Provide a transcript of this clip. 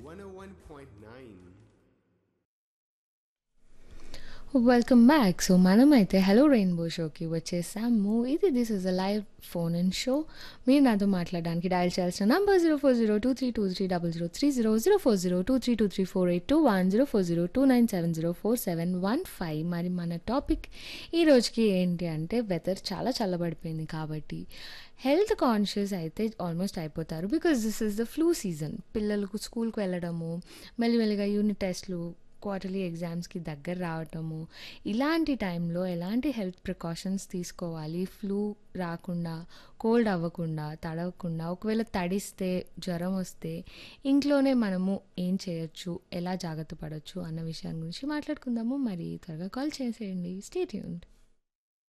101.9. Welcome back so మనమైతే hello rainbow షోకి వచ్చేసాము ఇది this is a live phone in show మీరు నాతో మాట్లాడడానికి డయల్ చేయాల్సిన number zero four zero two three two three double zero three zero zero four zero two three two three four eight two one zero four zero two nine seven zero four seven one five మరి మన topic ఈ రోజుకి ఏంటి అంటే weather చాలా చల్లబడిపోయింది కాబట్టి health conscious అయితే ఆల్మోస్ట్ అయిపోతారు because this is the flu season పిల్లలకు స్కూల్కి వెళ్ళడము మెల్లిమెల్లిగా యూనిట్ టెస్ట్లు క్వార్టర్లీ ఎగ్జామ్స్కి దగ్గర రావటము ఇలాంటి టైంలో ఎలాంటి హెల్త్ ప్రికాషన్స్ తీసుకోవాలి ఫ్లూ రాకుండా కోల్డ్ అవ్వకుండా తడవకుండా ఒకవేళ తడిస్తే జ్వరం వస్తే ఇంట్లోనే మనము ఏం చేయొచ్చు ఎలా జాగ్రత్త పడవచ్చు అన్న విషయం గురించి మాట్లాడుకుందాము మరి త్వరగా కాల్ చేసేయండి స్టేట్ యూన్